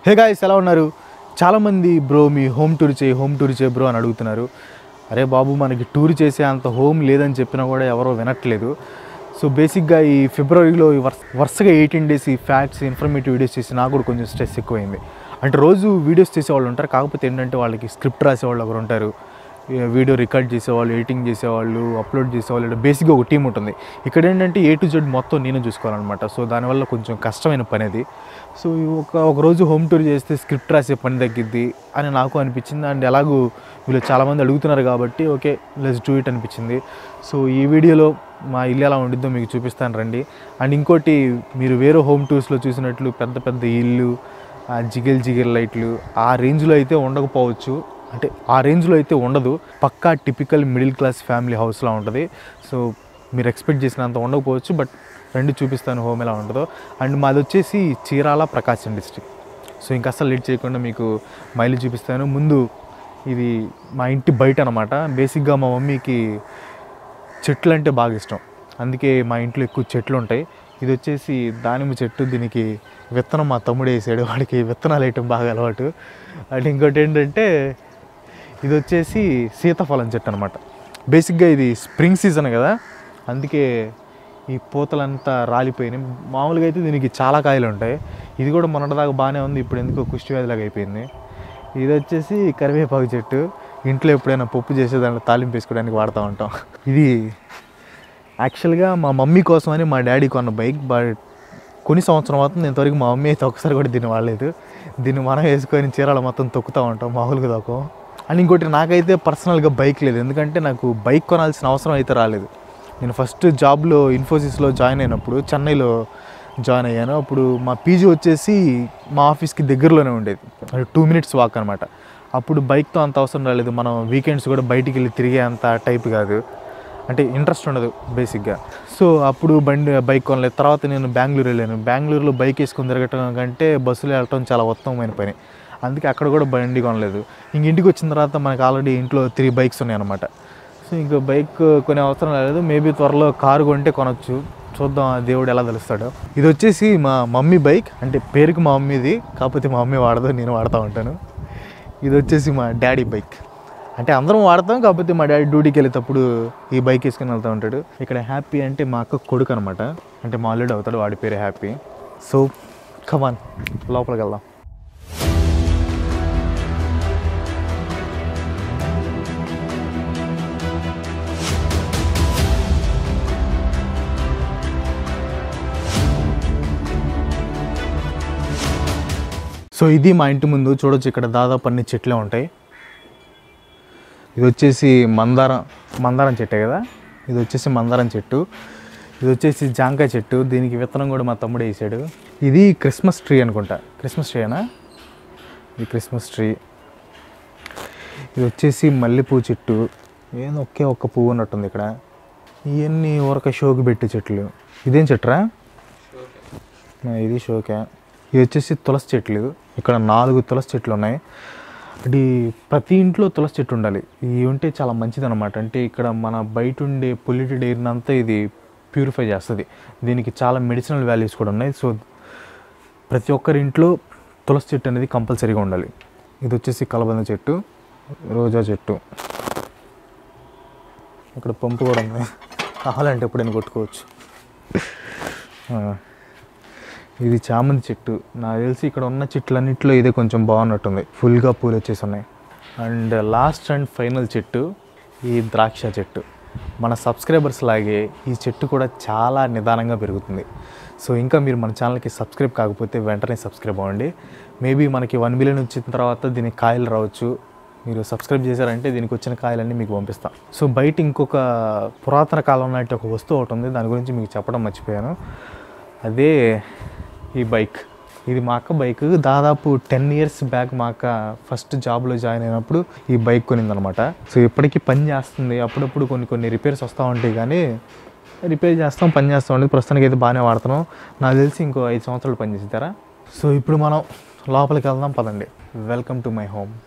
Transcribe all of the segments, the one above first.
Hey guys ఎలా ఉన్నారు చాలామంది బ్రో మీ హోమ్ టూర్ చేయి హోమ్ టూర్ చేయి బ్రో అని అడుగుతున్నారు అరే బాబు మనకి టూర్ చేసే అంత హోమ్ లేదని చెప్పినా కూడా ఎవరో వినట్లేదు సో బేసిక్గా ఈ ఫిబ్రవరిలో ఈ వరుస వరుసగా ఎయిటీన్ డేస్ ఈ ఫ్యాక్ట్స్ ఇన్ఫర్మేటివ్ వీడియోస్ చేసి నాకు కూడా కొంచెం స్ట్రెస్ ఎక్కువైంది అంటే రోజు వీడియోస్ చేసేవాళ్ళు ఉంటారు కాకపోతే ఏంటంటే వాళ్ళకి స్క్రిప్ట్ రాసేవాళ్ళు ఒకరు ఉంటారు ఈ వీడియో రికార్డ్ చేసేవాళ్ళు ఎడిటింగ్ చేసేవాళ్ళు అప్లోడ్ చేసేవాళ్ళు ఇలా బేసిక్గా ఒక టీం ఉంటుంది ఇక్కడ ఏంటంటే ఏ టు జెడ్ మొత్తం నేనే చూసుకోవాలన్నమాట సో దానివల్ల కొంచెం కష్టమైన పని అది సో ఈ ఒక ఒక రోజు హోమ్ టూర్ చేస్తే స్క్రిప్ట్ రాసే పని తగ్గిద్ది అని నాకు అనిపించింది అండ్ ఎలాగూ వీళ్ళు చాలామంది అడుగుతున్నారు కాబట్టి ఓకే లెస్ డూ ఇట్ అనిపించింది సో ఈ వీడియోలో మా ఇల్లు ఎలా ఉండిద్దో మీకు చూపిస్తాను రండి అండ్ ఇంకోటి మీరు వేరే హోమ్ టూర్స్లో చూసినట్లు పెద్ద పెద్ద ఇల్లు ఆ జిగెల్ జిగెల్ లైట్లు ఆ రేంజ్లో అయితే ఉండకపోవచ్చు అంటే ఆ రేంజ్లో అయితే ఉండదు పక్కా టిపికల్ మిడిల్ క్లాస్ ఫ్యామిలీ హౌస్లా ఉంటుంది సో మీరు ఎక్స్పెక్ట్ చేసినంత ఉండకపోవచ్చు బట్ రెండు చూపిస్తాను హోమ్ ఎలా ఉంటుందో అండ్ మాది వచ్చేసి చీరాల ప్రకాశం డిస్ట్రిక్ట్ సో ఇంకా అసలు లేట్ చేయకుండా మీకు మైలు చూపిస్తాను ముందు ఇది మా ఇంటి బయట అనమాట బేసిక్గా మా మమ్మీకి చెట్లు అంటే బాగా ఇష్టం అందుకే మా ఇంట్లో ఎక్కువ చెట్లు ఉంటాయి ఇది వచ్చేసి దానిమ్మ చెట్టు దీనికి విత్తనం మా తమ్ముడు వేసాడు వాడికి విత్తనాలు వేయటం బాగా అలవాటు అండ్ ఇంకోటి ఏంటంటే ఇది వచ్చేసి సీతాఫలం చెట్టు అనమాట బేసిక్గా ఇది స్ప్రింగ్ సీజన్ కదా అందుకే ఈ పూతలంతా రాలిపోయినాయి మామూలుగా అయితే దీనికి చాలా కాయలు ఉంటాయి ఇది కూడా మొన్నటిదాకా బాగానే ఉంది ఇప్పుడు ఎందుకో కుష్టి వ్యాధిలాగా అయిపోయింది ఇది వచ్చేసి కరివేపాకు చెట్టు ఇంట్లో ఎప్పుడైనా పప్పు చేసే దాంట్లో తాలింపు వేసుకోవడానికి వాడుతూ ఉంటాం ఇది యాక్చువల్గా మా మమ్మీ కోసమని మా డాడీ కొన్న బైక్ బట్ కొన్ని సంవత్సరం అవుతుంది ఇంతవరకు మా మమ్మీ అయితే ఒకసారి కూడా దీన్ని వాడలేదు దీన్ని మనం వేసుకొని చీరాల మొత్తం తొక్కుతూ ఉంటాం మామూలుగా తొక్కం అండ్ ఇంకోటి నాకైతే పర్సనల్గా బైక్ లేదు ఎందుకంటే నాకు బైక్ కొనాల్సిన అవసరం అయితే రాలేదు నేను ఫస్ట్ జాబ్లో ఇన్ఫోసిస్లో జాయిన్ అయినప్పుడు చెన్నైలో జాయిన్ అయ్యాను అప్పుడు మా పీజీ వచ్చేసి మా ఆఫీస్కి దగ్గరలోనే ఉండేది అంటే టూ మినిట్స్ వాక్ అనమాట అప్పుడు బైక్తో అంత అవసరం రాలేదు మనం వీకెండ్స్ కూడా బయటికి వెళ్ళి తిరిగే అంత టైప్ కాదు అంటే ఇంట్రెస్ట్ ఉండదు బేసిక్గా సో అప్పుడు బండి బైక్ కొనలేదు తర్వాత నేను బెంగళూరు వెళ్ళాను బెంగళూరులో బైక్ వేసుకొని తిరగటం కంటే బస్సులో వెళ్ళటం చాలా ఉత్తమమైన పని అందుకే అక్కడ కూడా బండి కొనలేదు ఇంక ఇంటికి వచ్చిన తర్వాత మనకు ఆల్రెడీ ఇంట్లో త్రీ బైక్స్ ఉన్నాయి అనమాట సో ఇంకా బైక్ కొనే అవసరం లేదు మేబీ త్వరలో కారు కొంటే కొనొచ్చు చూద్దాం ఆ దేవుడు ఎలా తెలుస్తాడో ఇది వచ్చేసి మా మమ్మీ బైక్ అంటే పేరుకి మా మమ్మీది కాకపోతే మా మమ్మీ వాడదు నేను వాడుతూ ఉంటాను ఇది వచ్చేసి మా డాడీ బైక్ అంటే అందరం వాడతాం కాకపోతే మా డాడీ డ్యూటీకి వెళ్ళేటప్పుడు ఈ బైక్ వేసుకుని వెళ్తూ ఉంటాడు ఇక్కడ హ్యాపీ అంటే మా అక్క కొడుకు అనమాట అంటే మా అల్లుడు అవుతాడు వాడి పేరు హ్యాపీ సో కమాన్ లోపలికి వెళ్దాం సో ఇది మా ఇంటి ముందు చూడొచ్చు ఇక్కడ దాదాపు అన్ని చెట్లే ఉంటాయి ఇది వచ్చేసి మందారం మందారం చెట్టే కదా ఇది వచ్చేసి మందారం చెట్టు ఇది వచ్చేసి జాంకాయ చెట్టు దీనికి విత్తనం కూడా మా తమ్ముడు వేసాడు ఇది క్రిస్మస్ ట్రీ అనుకుంటా క్రిస్మస్ ట్రీనా ఇది క్రిస్మస్ ట్రీ ఇది వచ్చేసి మల్లెపూ చెట్టు ఏదో ఒకే ఒక్క పువ్వు ఉన్నట్టుంది ఇక్కడ ఇవన్నీ ఊరక షోకి పెట్టే చెట్లు ఇదేం చెట్టురా ఆ, ఇది షోకే ఇది వచ్చేసి తులసి చెట్లు ఇక్కడ నాలుగు తులసి చెట్లు ఉన్నాయి అది ప్రతి ఇంట్లో తులసి చెట్టు ఉండాలి ఇవి ఉంటే చాలా మంచిది అనమాట అంటే ఇక్కడ మన బయట ఉండే పొల్యూటెడ్ ఎయిర్ని అంతా ఇది ప్యూరిఫై చేస్తుంది దీనికి చాలా మెడిసినల్ వాల్యూస్ కూడా ఉన్నాయి సో ప్రతి ఒక్కరి ఇంట్లో తులసి చెట్టు అనేది కంపల్సరీగా ఉండాలి ఇది వచ్చేసి కలబంద చెట్టు రోజా చెట్టు ఇక్కడ పంపు కూడా ఉంది కావాలంటే ఎప్పుడైనా కొట్టుకోవచ్చు ఆ. ఇది చామంతి చెట్టు నాకు తెలిసి ఇక్కడ ఉన్న చెట్లన్నింటిలో ఇదే కొంచెం బాగున్నట్టుంది ఫుల్గా పూలు వచ్చేసి ఉన్నాయి అండ్ లాస్ట్ అండ్ ఫైనల్ చెట్టు ఈ ద్రాక్ష చెట్టు మన సబ్స్క్రైబర్స్ లాగే ఈ చెట్టు కూడా చాలా నిదానంగా పెరుగుతుంది సో ఇంకా మీరు మన ఛానల్కి సబ్స్క్రైబ్ కాకపోతే వెంటనే సబ్స్క్రైబ్ అవ్వండి మేబీ మనకి వన్ మిలియన్ వచ్చిన తర్వాత దీనికి కాయలు రావచ్చు మీరు సబ్స్క్రైబ్ చేశారంటే దీనికి వచ్చిన కాయలన్నీ మీకు పంపిస్తాం సో బయట ఇంకొక పురాతన కాలం నాటి ఒక వస్తువు ఒకటి ఉంది దాని గురించి మీకు చెప్పడం మర్చిపోయాను అదే ఈ బైక్ ఇది మా అక్క బైక్ దాదాపు టెన్ ఇయర్స్ బ్యాక్ మా అక్క ఫస్ట్ జాబ్లో జాయిన్ అయినప్పుడు ఈ బైక్ కొనిందనమాట సో ఇప్పటికీ పని చేస్తుంది అప్పుడప్పుడు కొన్ని కొన్ని రిపేర్స్ వస్తూ ఉంటాయి కానీ రిపేర్ చేస్తాం పని చేస్తాం ఉండేది ప్రస్తుతానికి అయితే బాగానే వాడుతున్నాం నాకు తెలిసి ఇంకో ఐదు సంవత్సరాలు పని చేస్తారా సో ఇప్పుడు మనం లోపలికి వెళ్దాం పదండి welcome to my home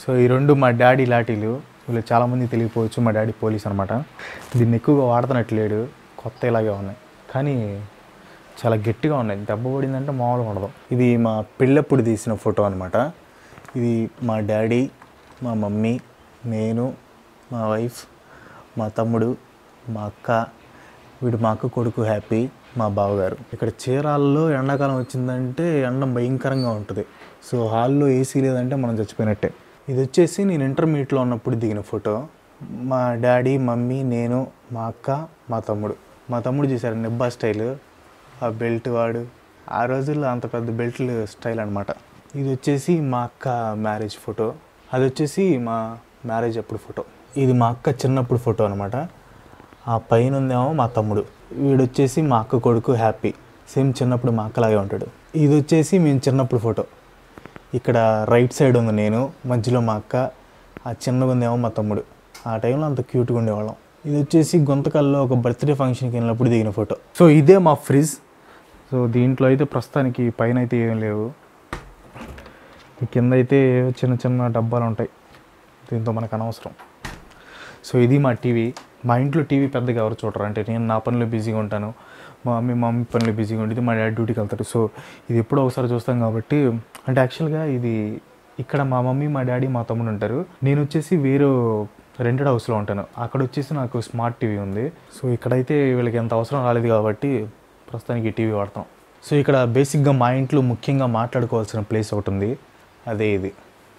so ఈ రెండు మా డాడీ లాఠీలు వీళ్ళు చాలామంది తెలియకపోవచ్చు మా డాడీ పోలీస్ అనమాట దీన్ని ఎక్కువగా వాడుతున్నట్లేడు కొత్త ఇలాగే ఉన్నాయి కానీ చాలా గట్టిగా ఉన్నాయి దెబ్బ పడిందంటే మామూలుగా ఉండదు ఇది మా పెళ్ళప్పుడు తీసిన ఫోటో అనమాట ఇది మా డాడీ మా మమ్మీ నేను మా వైఫ్ మా తమ్ముడు మా అక్క వీడు మా అక్క కొడుకు హ్యాపీ మా బావగారు ఇక్కడ చీరాల్లో ఎండాకాలం వచ్చిందంటే ఎండ భయంకరంగా ఉంటుంది సో హాల్లో ఏసీ లేదంటే మనం చచ్చిపోయినట్టే ఇది వచ్చేసి నేను ఇంటర్మీడియట్లో ఉన్నప్పుడు దిగిన ఫోటో మా డాడీ మమ్మీ నేను మా అక్క మా తమ్ముడు మా తమ్ముడు చూశారు నిబ్బా స్టైల్ ఆ బెల్ట్ వాడు ఆ రోజుల్లో అంత పెద్ద బెల్ట్లు స్టైల్ అనమాట ఇది వచ్చేసి మా అక్క మ్యారేజ్ ఫోటో అది వచ్చేసి మా మ్యారేజ్ అప్పుడు ఫోటో ఇది మా అక్క చిన్నప్పుడు ఫోటో అనమాట ఆ పైన ఉందేమో మా తమ్ముడు వీడు వచ్చేసి మా అక్క కొడుకు హ్యాపీ సేమ్ చిన్నప్పుడు మా అక్కలాగే ఉంటాడు ఇది వచ్చేసి మేము చిన్నప్పుడు ఫోటో ఇక్కడ రైట్ సైడ్ ఉంది నేను మధ్యలో మా అక్క ఆ చిన్నగా ఉందేమో మా తమ్ముడు ఆ టైంలో అంత క్యూట్గా ఉండేవాళ్ళం ఇది వచ్చేసి గుంతకల్లో ఒక బర్త్డే ఫంక్షన్కి వెళ్ళినప్పుడు దిగిన ఫోటో సో ఇదే మా ఫ్రిడ్జ్ సో దీంట్లో అయితే ప్రస్తుతానికి పైన అయితే ఏం లేవు ఈ కింద అయితే చిన్న చిన్న డబ్బాలు ఉంటాయి దీంతో మనకు అనవసరం సో ఇది మా టీవీ మా ఇంట్లో టీవీ పెద్దగా ఎవరు చూడరు అంటే నేను నా పనిలో బిజీగా ఉంటాను మా మమ్మీ మా మమ్మీ పనిలో బిజీగా ఉంటుంది మా డాడీ డ్యూటీకి వెళ్తారు సో ఇది ఎప్పుడో ఒకసారి చూస్తాం కాబట్టి అంటే యాక్చువల్గా ఇది ఇక్కడ మా మమ్మీ మా డాడీ మా తమ్ముడు ఉంటారు నేను వచ్చేసి వేరే రెంటెడ్ హౌస్లో ఉంటాను అక్కడ వచ్చేసి నాకు స్మార్ట్ టీవీ ఉంది సో ఇక్కడైతే వీళ్ళకి ఎంత అవసరం రాలేదు కాబట్టి ప్రస్తుతానికి ఈ టీవీ వాడతాం సో ఇక్కడ బేసిక్గా మా ఇంట్లో ముఖ్యంగా మాట్లాడుకోవాల్సిన ప్లేస్ ఒకటి ఉంది అదే ఇది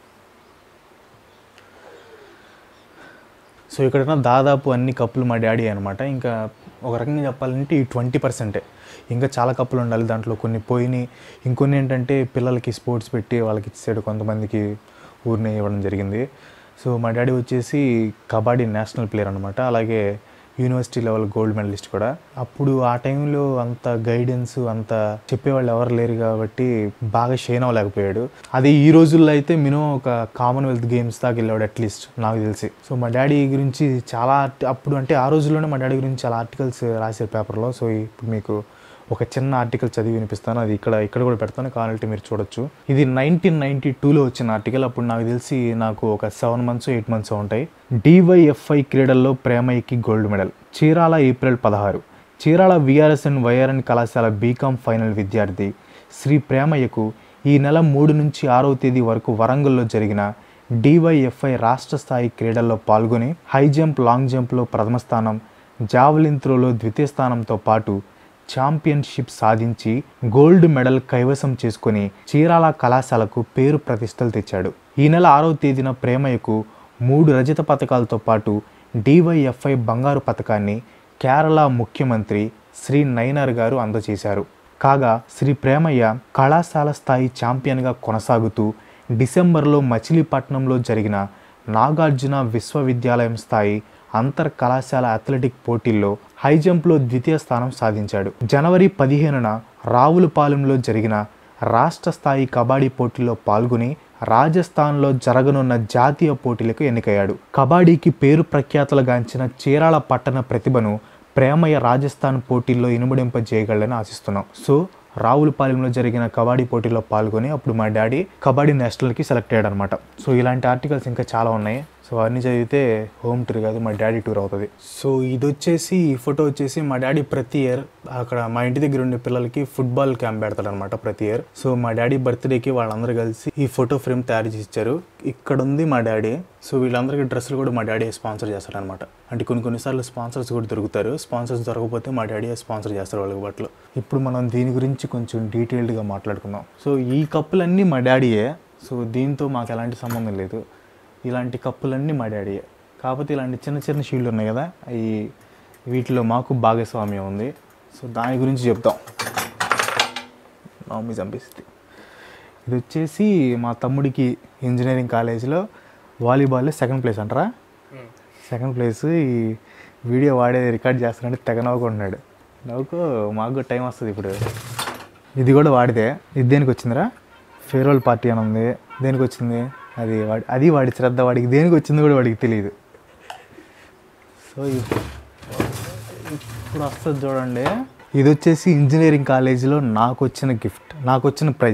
సో ఇక్కడ ఉన్న దాదాపు అన్ని కప్పులు మా డాడీ అనమాట ఇంకా ఒక రకంగా చెప్పాలంటే ఈ ట్వంటీ పర్సెంటే ఇంకా చాలా కప్పులు ఉండాలి దాంట్లో కొన్ని పోయినాయి ఇంకొన్ని ఏంటంటే పిల్లలకి స్పోర్ట్స్ పెట్టి వాళ్ళకి ఇచ్చాడు కొంతమందికి ఊరిని ఇవ్వడం జరిగింది సో మా డాడీ వచ్చేసి కబడ్డీ నేషనల్ ప్లేయర్ అనమాట అలాగే యూనివర్సిటీ లెవెల్ గోల్డ్ మెడలిస్ట్ కూడా అప్పుడు ఆ టైంలో అంత గైడెన్స్ అంత చెప్పేవాళ్ళు ఎవరు లేరు కాబట్టి బాగా షైన్ అవ్వలేకపోయాడు అదే ఈ రోజుల్లో అయితే మినిమం ఒక కామన్వెల్త్ గేమ్స్ దాకా వెళ్ళాడు అట్లీస్ట్ నాకు తెలిసి సో మా డాడీ గురించి చాలా ఆర్టి- అప్పుడు అంటే ఆ రోజుల్లోనే మా డాడీ గురించి చాలా ఆర్టికల్స్ రాశారు పేపర్లో సో ఇప్పుడు మీకు ఒక చిన్న ఆర్టికల్ చదివి వినిపిస్తాను అది ఇక్కడ ఇక్కడ కూడా పెడతాను కావాలంటే మీరు చూడొచ్చు ఇది నైన్టీన్ నైన్టీ టూలో వచ్చిన ఆర్టికల్ అప్పుడు నాకు తెలిసి నాకు ఒక సెవెన్ మంత్స్ ఎయిట్ మంత్స్ ఉంటాయి డివైఎఫ్ఐ క్రీడల్లో ప్రేమయ్యకి గోల్డ్ మెడల్ చీరాల ఏప్రిల్ పదహారు చీరాల విఆర్ఎస్ఎన్ వైఆర్ఎన్ కళాశాల బీకామ్ ఫైనల్ విద్యార్థి శ్రీ ప్రేమయ్యకు ఈ నెల మూడు నుంచి ఆరవ తేదీ వరకు వరంగల్లో జరిగిన డివైఎఫ్ఐ రాష్ట్ర స్థాయి క్రీడల్లో పాల్గొని హై జంప్ లాంగ్ జంప్లో ప్రథమ స్థానం జావలిన్ త్రోలో ద్వితీయ స్థానంతో పాటు ఛాంపియన్షిప్ సాధించి గోల్డ్ మెడల్ కైవసం చేసుకుని చీరాల కళాశాలకు పేరు ప్రతిష్టలు తెచ్చాడు ఈ నెల ఆరవ తేదీన ప్రేమయ్యకు మూడు రజత పథకాలతో పాటు డివైఎఫ్ఐ బంగారు పథకాన్ని కేరళ ముఖ్యమంత్రి శ్రీ నైనార్ గారు అందజేశారు కాగా శ్రీ ప్రేమయ్య కళాశాల స్థాయి ఛాంపియన్గా కొనసాగుతూ డిసెంబర్లో మచిలీపట్నంలో జరిగిన నాగార్జున విశ్వవిద్యాలయం స్థాయి అంతర్ కళాశాల అథ్లెటిక్ పోటీల్లో హై జంప్లో ద్వితీయ స్థానం సాధించాడు జనవరి పదిహేనున రావులపాలెంలో జరిగిన రాష్ట్ర స్థాయి కబడ్డీ పోటీల్లో పాల్గొని రాజస్థాన్లో జరగనున్న జాతీయ పోటీలకు ఎన్నికయ్యాడు కబడ్డీకి పేరు ప్రఖ్యాతులుగాంచిన చీరాల పట్టణ ప్రతిభను ప్రేమయ్య రాజస్థాన్ పోటీల్లో ఇనుమడింపజేయగలని ఆశిస్తున్నాం సో రావులపాలెంలో జరిగిన కబడ్డీ పోటీలో పాల్గొని అప్పుడు మా డాడీ కబడ్డీ నేషనల్కి సెలెక్ట్ అయ్యాడు అనమాట సో ఇలాంటి ఆర్టికల్స్ ఇంకా చాలా ఉన్నాయి సో అన్ని చదివితే హోమ్ టూర్ కాదు మా డాడీ టూర్ అవుతుంది సో ఇది వచ్చేసి ఈ ఫోటో వచ్చేసి మా డాడీ ప్రతి ఇయర్ అక్కడ మా ఇంటి దగ్గర ఉండే పిల్లలకి ఫుట్బాల్ క్యాంప్ పెడతాడు అనమాట ప్రతి ఇయర్ సో మా డాడీ బర్త్డేకి వాళ్ళందరూ కలిసి ఈ ఫోటో ఫ్రేమ్ తయారు చేసి ఇచ్చారు ఇక్కడ ఉంది మా డాడీ సో వీళ్ళందరికీ డ్రెస్సులు కూడా మా డాడీ స్పాన్సర్ చేస్తారనమాట అంటే కొన్ని కొన్నిసార్లు స్పాన్సర్స్ కూడా దొరుకుతారు స్పాన్సర్స్ దొరకకపోతే మా డాడీ స్పాన్సర్ చేస్తారు వాళ్ళకి బట్టలు ఇప్పుడు మనం దీని గురించి కొంచెం డీటెయిల్డ్గా మాట్లాడుకుందాం సో ఈ కప్పులన్నీ మా డాడీయే సో దీంతో మాకు ఎలాంటి సంబంధం లేదు ఇలాంటి కప్పులన్నీ మా డాడీయే కాకపోతే ఇలాంటి చిన్న చిన్న షీల్డ్ ఉన్నాయి కదా అవి వీటిలో మాకు భాగస్వామ్యం ఉంది సో దాని గురించి చెప్తాం మమ్మీ చంపిస్తుంది ఇది వచ్చేసి మా తమ్ముడికి ఇంజనీరింగ్ కాలేజీలో వాలీబాల్లో సెకండ్ ప్లేస్ అంటారా సెకండ్ ప్లేస్ ఈ వీడియో వాడేది రికార్డ్ చేస్తానంటే తెగ నవ్వుకుంటున్నాడు నవ్వుకో మాకు కూడా టైం వస్తుంది ఇప్పుడు ఇది కూడా వాడితే ఇది దేనికి వచ్చిందిరా ఫేర్వెల్ పార్టీ అని ఉంది దేనికి వచ్చింది అది వాడి అది వాడి శ్రద్ధ వాడికి దేనికి వచ్చింది కూడా వాడికి తెలియదు సో ఇప్- ఇప్పుడు వస్తుంది చూడండి ఇది వచ్చేసి ఇంజనీరింగ్ కాలేజీలో నాకు వచ్చిన గిఫ్ట్ నాకు వచ్చిన ప్రైజ్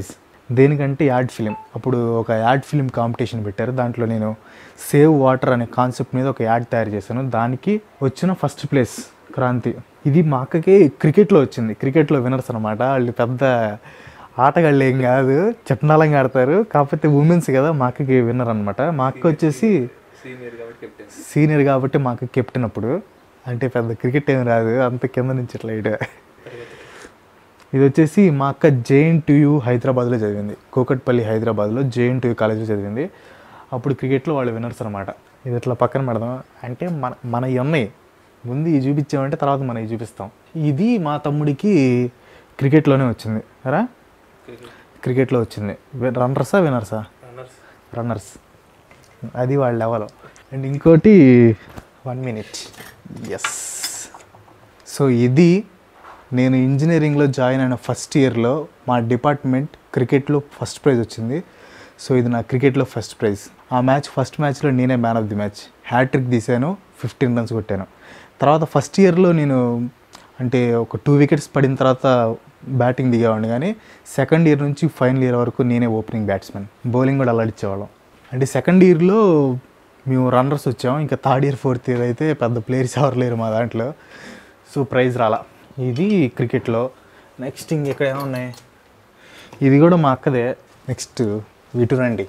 దేనికంటే యాడ్ ఫిలిం అప్పుడు ఒక యాడ్ ఫిలిం కాంపిటీషన్ పెట్టారు దాంట్లో నేను సేవ్ వాటర్ అనే కాన్సెప్ట్ మీద ఒక యాడ్ తయారు చేశాను దానికి వచ్చిన ఫస్ట్ ప్లేస్ క్రాంతి ఇది మా అక్కకి క్రికెట్లో వచ్చింది క్రికెట్లో వినర్స్ అనమాట వాళ్ళు పెద్ద ఆటగాళ్ళు ఏం కాదు చట్నాలంగా ఆడతారు కాకపోతే ఉమెన్స్ కదా మా అక్కకి విన్నర్ అనమాట మా అక్క వచ్చేసి సీనియర్ కాబట్టి కెప్టెన్ సీనియర్ కాబట్టి మాకు కెప్టెన్ అప్పుడు అంటే పెద్ద క్రికెట్ ఏం రాదు అంత కింద నుంచి ఇట్లా ఇటు ఇది వచ్చేసి మా అక్క జేఎన్టీయు హైదరాబాద్లో చదివింది కోకట్పల్లి హైదరాబాద్లో జేఎన్టీయు కాలేజ్లో చదివింది అప్పుడు క్రికెట్లో వాళ్ళు విన్నర్స్ అనమాట ఇది ఇట్లా పక్కన పెడదాం అంటే మన మన ఇవి ఉన్నాయి ముందు ఇవి చూపించామంటే తర్వాత మనం ఇవి చూపిస్తాం ఇది మా తమ్ముడికి క్రికెట్లోనే వచ్చింది రా క్రికెట్ క్రికెట్లో వచ్చింది రన్నర్సా విన్నర్సా రన్నర్స్ రన్నర్స్ అది వాళ్ళ లెవెల్ అండ్ ఇంకోటి వన్ మినిట్ ఎస్ సో ఇది నేను ఇంజనీరింగ్లో జాయిన్ అయిన ఫస్ట్ ఇయర్లో మా డిపార్ట్మెంట్ క్రికెట్లో ఫస్ట్ ప్రైజ్ వచ్చింది సో ఇది నా క్రికెట్లో ఫస్ట్ ప్రైజ్ ఆ మ్యాచ్ ఫస్ట్ మ్యాచ్లో నేనే man of the match hat trick తీసాను ఫిఫ్టీన్ రన్స్ కొట్టాను తర్వాత ఫస్ట్ ఇయర్లో నేను అంటే ఒక టూ వికెట్స్ పడిన తర్వాత బ్యాటింగ్ దిగేవాడిని కానీ సెకండ్ ఇయర్ నుంచి ఫైనల్ ఇయర్ వరకు నేనే ఓపెనింగ్ బ్యాట్స్మెన్ బౌలింగ్ కూడా అల్లాడిచ్చేవాళ్ళం అంటే సెకండ్ ఇయర్లో మేము రన్నర్స్ వచ్చాము ఇంకా థర్డ్ ఇయర్ ఫోర్త్ ఇయర్ అయితే పెద్ద ప్లేయర్స్ ఎవరు లేరు మా దాంట్లో సో ప్రైజ్ రాలా ఇది క్రికెట్లో నెక్స్ట్ ఇంకెక్కడ ఏమున్నాయి ఇది కూడా మా అక్కదే నెక్స్ట్ విటురండి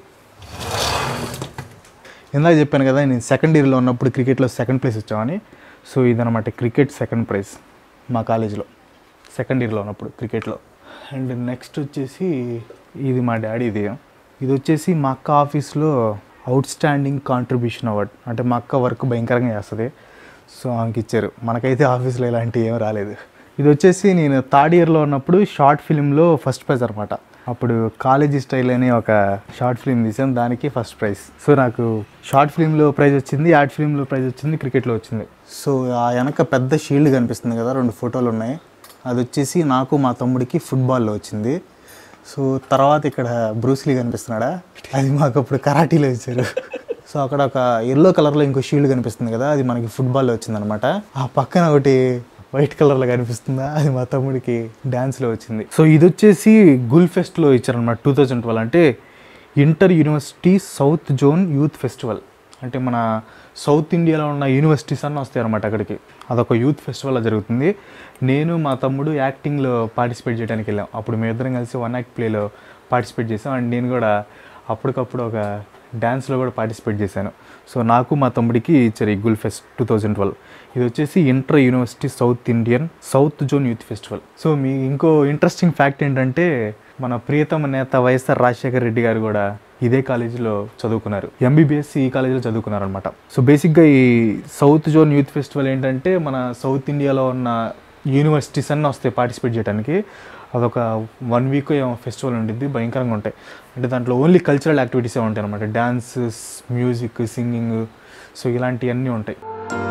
ఇందాక చెప్పాను కదా నేను సెకండ్ ఇయర్లో ఉన్నప్పుడు క్రికెట్లో సెకండ్ ప్లేస్ వచ్చామని సో ఇదనమాట క్రికెట్ సెకండ్ ప్రైజ్ మా కాలేజీలో సెకండ్ ఇయర్లో ఉన్నప్పుడు క్రికెట్లో అండ్ నెక్స్ట్ వచ్చేసి ఇది మా డాడీది ఇది వచ్చేసి మా అక్క ఆఫీస్లో అవుట్ స్టాండింగ్ కాంట్రిబ్యూషన్ అవార్డ్ అంటే మా అక్క వర్క్ భయంకరంగా చేస్తుంది సో ఆమెకి ఇచ్చారు మనకైతే ఆఫీస్లో ఇలాంటివి ఏం రాలేదు ఇది వచ్చేసి నేను థర్డ్ ఇయర్లో ఉన్నప్పుడు షార్ట్ ఫిలింలో ఫస్ట్ ప్రైజ్ అనమాట అప్పుడు కాలేజీ స్టైల్ అనే ఒక షార్ట్ ఫిలిం తీసాను దానికి ఫస్ట్ ప్రైజ్ సో నాకు షార్ట్ ఫిలింలో ప్రైజ్ వచ్చింది యాడ్ ఫిలింలో ప్రైజ్ వచ్చింది క్రికెట్లో వచ్చింది సో ఆ వెనక పెద్ద షీల్డ్ కనిపిస్తుంది కదా రెండు ఫోటోలు ఉన్నాయి అది వచ్చేసి నాకు మా తమ్ముడికి ఫుట్బాల్లో వచ్చింది సో తర్వాత ఇక్కడ బ్రూస్లీ కనిపిస్తున్నాడా అది మాకు అప్పుడు కరాటీలో ఇచ్చారు సో అక్కడ ఒక ఎల్లో కలర్లో ఇంకో షీల్డ్ కనిపిస్తుంది కదా అది మనకి ఫుట్బాల్లో వచ్చిందనమాట ఆ పక్కన ఒకటి వైట్ కలర్లో కనిపిస్తుందా అది మా తమ్ముడికి డ్యాన్స్లో వచ్చింది సో ఇది వచ్చేసి గుల్ ఫెస్ట్లో ఇచ్చారనమాట టూ థౌజండ్ ట్వెల్వ్ అంటే inter university south zone youth festival అంటే మన సౌత్ ఇండియాలో ఉన్న యూనివర్సిటీస్ అన్నీ వస్తాయి అనమాట అక్కడికి అదొక యూత్ ఫెస్టివల్ జరుగుతుంది నేను మా తమ్ముడు యాక్టింగ్లో పార్టిసిపేట్ చేయడానికి వెళ్ళాం అప్పుడు మేము ఇద్దరం కలిసి వన్ యాక్ట్ ప్లేలో పార్టిసిపేట్ చేసాం అండ్ నేను కూడా అప్పటికప్పుడు ఒక డ్యాన్స్లో కూడా పార్టిసిపేట్ చేశాను సో నాకు మా తమ్ముడికి ఇచ్చారు ఈ గుల్ ఫెస్ట్ టూ థౌజండ్ ట్వెల్వ్ ఇది వచ్చేసి inter university south Indian south zone youth festival so మీ ఇంకో ఇంట్రెస్టింగ్ ఫ్యాక్ట్ ఏంటంటే మన ప్రియతమ నేత వైఎస్ఆర్ రాజశేఖర్ రెడ్డి గారు కూడా ఇదే కాలేజీలో చదువుకున్నారు ఎంబీబీఎస్ ఈ కాలేజీలో చదువుకున్నారు అనమాట సో బేసిక్గా ఈ సౌత్ జోన్ యూత్ ఫెస్టివల్ ఏంటంటే మన సౌత్ ఇండియాలో ఉన్న యూనివర్సిటీస్ అన్నీ వస్తాయి పార్టిసిపేట్ చేయడానికి అదొక వన్ వీక్ ఏమో ఫెస్టివల్ ఉండిద్ది భయంకరంగా ఉంటాయి అంటే దాంట్లో ఓన్లీ కల్చరల్ యాక్టివిటీసే ఉంటాయి అనమాట డ్యాన్సెస్ మ్యూజిక్ సింగింగ్ సో ఇలాంటివన్నీ ఉంటాయి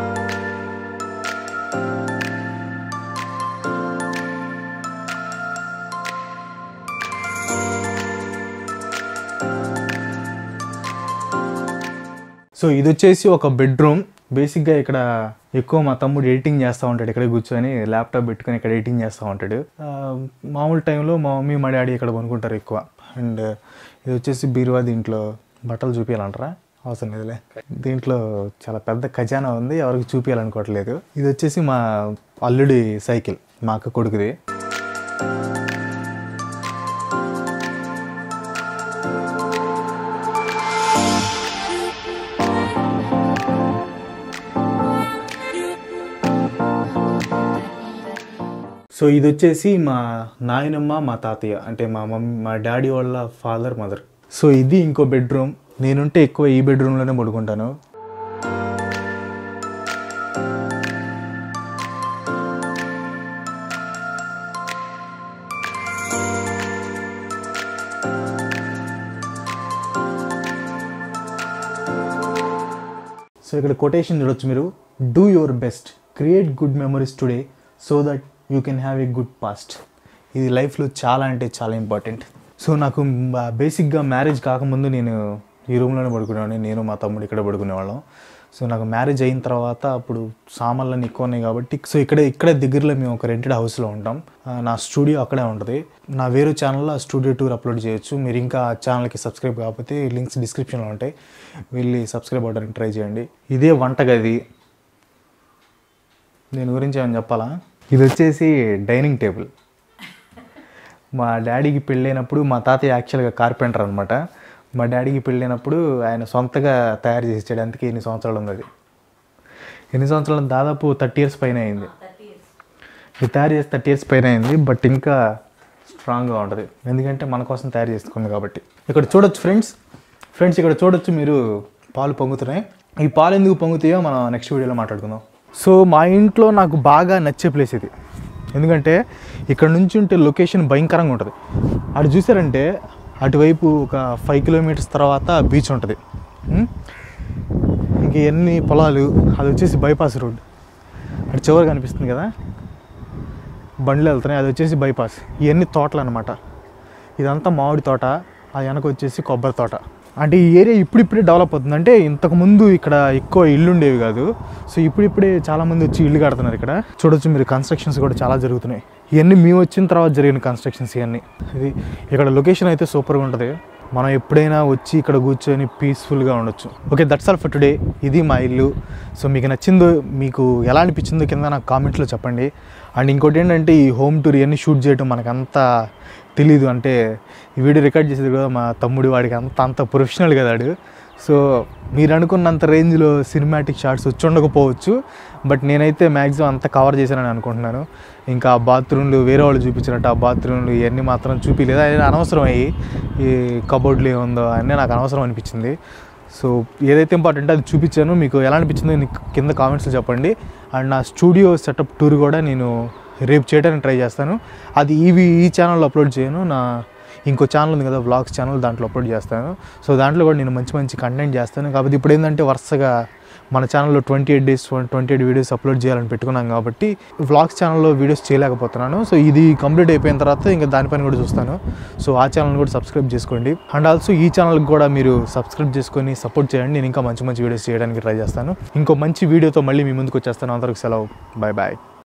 సో ఇది వచ్చేసి ఒక బెడ్రూమ్ బేసిక్గా ఇక్కడ ఎక్కువ మా తమ్ముడు ఎడిటింగ్ చేస్తూ ఉంటాడు ఇక్కడ కూర్చొని ల్యాప్టాప్ పెట్టుకొని ఇక్కడ ఎడిటింగ్ చేస్తూ ఉంటాడు ఆ, మామూలు టైంలో మా మమ్మీ మా డాడీ ఇక్కడ కొనుక్కుంటారు ఎక్కువ అండ్ ఇది వచ్చేసి బీరువా దీంట్లో బట్టలు చూపించాలంటారా అవసరం లేదులే దీంట్లో చాలా పెద్ద ఖజానా ఉంది ఎవరికి చూపించాలనుకోవట్లేదు ఇది వచ్చేసి మా అల్లుడి సైకిల్ మా అక్క కొడుకుది సో ఇది వచ్చేసి మా నాయనమ్మ మా తాతయ్య అంటే మా మమ్మీ మా డాడీ వాళ్ళ ఫాదర్ మదర్ సో ఇది ఇంకో బెడ్రూమ్ నేనుంటే ఎక్కువ ఈ బెడ్రూమ్లోనే పడుకుంటాను సో ఇక్కడ కొటేషన్ చూడొచ్చు మీరు do your best create good memories today so that you can have a good past ఇది లైఫ్లో చాలా అంటే చాలా ఇంపార్టెంట్ సో నాకు బేసిక్గా మ్యారేజ్ కాకముందు నేను ఈ రూమ్లోనే పడుకునేవాడిని నేను మా తమ్ముడు ఇక్కడ పడుకునేవాళ్ళం సో నాకు మ్యారేజ్ అయిన తర్వాత అప్పుడు సామాన్లన్నీ ఎక్కువ ఉన్నాయి కాబట్టి సో ఇక్కడే ఇక్కడే దగ్గరలో మేము ఒక రెంటెడ్ హౌస్లో ఉంటాం ఆ, నా స్టూడియో అక్కడే ఉంటుంది నా వేరే ఛానల్లో స్టూడియో టూర్ అప్లోడ్ చేయొచ్చు మీరు ఇంకా ఆ ఛానల్కి సబ్స్క్రైబ్ కాకపోతే లింక్స్ డిస్క్రిప్షన్లో ఉంటాయి వెళ్ళి సబ్స్క్రైబ్ అవ్వడానికి ట్రై చేయండి ఇదే వంటగది దీని గురించి ఏమైనా చెప్పాలా ఇది వచ్చేసి డైనింగ్ టేబుల్ మా డాడీకి పెళ్ళైనప్పుడు మా తాతయ్య యాక్చువల్గా కార్పెంటర్ అనమాట మా డాడీకి పెళ్ళైనప్పుడు ఆయన సొంతగా తయారు చేసి ఇచ్చాడు అందుకే ఎన్ని సంవత్సరాలు ఉంది అది ఎన్ని సంవత్సరాలు దాదాపు థర్టీ ఇయర్స్ పైన అయింది ఇది తయారు చేసి థర్టీ ఇయర్స్ పైన అయింది బట్ ఇంకా స్ట్రాంగ్గా ఉంటుంది ఎందుకంటే మన కోసం తయారు చేసుకుంది కాబట్టి ఇక్కడ చూడొచ్చు ఫ్రెండ్స్ ఫ్రెండ్స్ ఇక్కడ చూడొచ్చు మీరు పాలు పొంగుతున్నాయి ఈ పాలు ఎందుకు పొంగుతాయో మనం నెక్స్ట్ వీడియోలో మాట్లాడుకుందాం సో మా ఇంట్లో నాకు బాగా నచ్చే ప్లేస్ ఇది ఎందుకంటే ఇక్కడ నుంచి ఉంటే లొకేషన్ భయంకరంగా ఉంటుంది అటు చూసారంటే అటువైపు ఒక ఫైవ్ కిలోమీటర్స్ తర్వాత బీచ్ ఉంటుంది ఉం? ఇంక ఎన్ని పొలాలు అది వచ్చేసి బైపాస్ రోడ్ అటు చివరి కనిపిస్తుంది కదా బండ్లు వెళ్తున్నాయి అది వచ్చేసి బైపాస్ ఇవన్నీ తోటలు అనమాట ఇదంతా మామిడి తోట ఆ వెనక వచ్చేసి కొబ్బరి తోట అంటే ఈ ఏరియా ఇప్పుడిప్పుడే డెవలప్ అవుతుంది అంటే ఇంతకుముందు ఇక్కడ ఎక్కువ ఇల్లు ఉండేవి కాదు సో ఇప్పుడిప్పుడే చాలామంది వచ్చి ఇల్లు కడుతున్నారు ఇక్కడ చూడొచ్చు మీరు కన్స్ట్రక్షన్స్ కూడా చాలా జరుగుతున్నాయి ఇవన్నీ మేము వచ్చిన తర్వాత జరిగిన కన్స్ట్రక్షన్స్ ఇవన్నీ ఇది ఇక్కడ లొకేషన్ అయితే సూపర్గా ఉంటుంది మనం ఎప్పుడైనా వచ్చి ఇక్కడ కూర్చొని పీస్ఫుల్గా ఉండొచ్చు okay that's all for today ఇది మా ఇల్లు సో మీకు నచ్చిందో మీకు ఎలా అనిపించిందో కింద నాకు కామెంట్లో చెప్పండి అండ్ ఇంకోటి ఏంటంటే ఈ హోమ్ టూర్ ఇవన్నీ షూట్ చేయడం మనకంతా తెలీదు అంటే ఈ వీడియో రికార్డ్ చేసేది కూడా మా తమ్ముడు వాడికి అంత అంత ప్రొఫెషనల్ కదా వాడు సో మీరు అనుకున్నంత రేంజ్లో సినిమాటిక్ షార్ట్స్ వచ్చి ఉండకపోవచ్చు బట్ నేనైతే మ్యాక్సిమం అంత కవర్ చేశానని అనుకుంటున్నాను ఇంకా ఆ బాత్రూమ్లు వేరే వాళ్ళు చూపించినట్టు ఆ బాత్రూమ్లు ఇవన్నీ మాత్రం చూపించలేదు అది అనవసరం అయ్యి ఈ కబోర్డ్లు ఏముందో అన్నీ నాకు అనవసరం అనిపించింది సో ఏదైతే ఇంపార్టెంట్ అది చూపించాను మీకు ఎలా అనిపించిందో నీకు కింద కామెంట్స్లో చెప్పండి అండ్ నా స్టూడియో సెటప్ టూర్ కూడా నేను రేపు చేయడానికి ట్రై చేస్తాను అది ఇవి ఈ ఛానల్లో అప్లోడ్ చేయను నా ఇంకో ఛానల్ ఉంది కదా వ్లాగ్స్ ఛానల్ దాంట్లో అప్లోడ్ చేస్తాను సో దాంట్లో కూడా నేను మంచి మంచి కంటెంట్ చేస్తాను కాకపోతే ఇప్పుడు ఏంటంటే వరుసగా మన ఛానల్లో twenty eight days twenty eight videos upload చేయాలని పెట్టుకున్నాం కాబట్టి వ్లాగ్స్ ఛానల్లో వీడియోస్ చేయలేకపోతున్నాను సో ఇది కంప్లీట్ అయిపోయిన తర్వాత ఇంకా దానిపైన కూడా చూస్తాను సో ఆ ఛానల్ కూడా సబ్స్క్రైబ్ చేసుకోండి అండ్ ఆల్సో ఈ ఛానల్కి కూడా మీరు సబ్స్క్రైబ్ చేసుకొని సపోర్ట్ చేయండి నేను ఇంకా మంచి మంచి వీడియోస్ చేయడానికి ట్రై చేస్తాను ఇంకో మంచి వీడియోతో మళ్ళీ మీ ముందుకు వచ్చేస్తాను అందరికి సెలవు బాయ్ బాయ్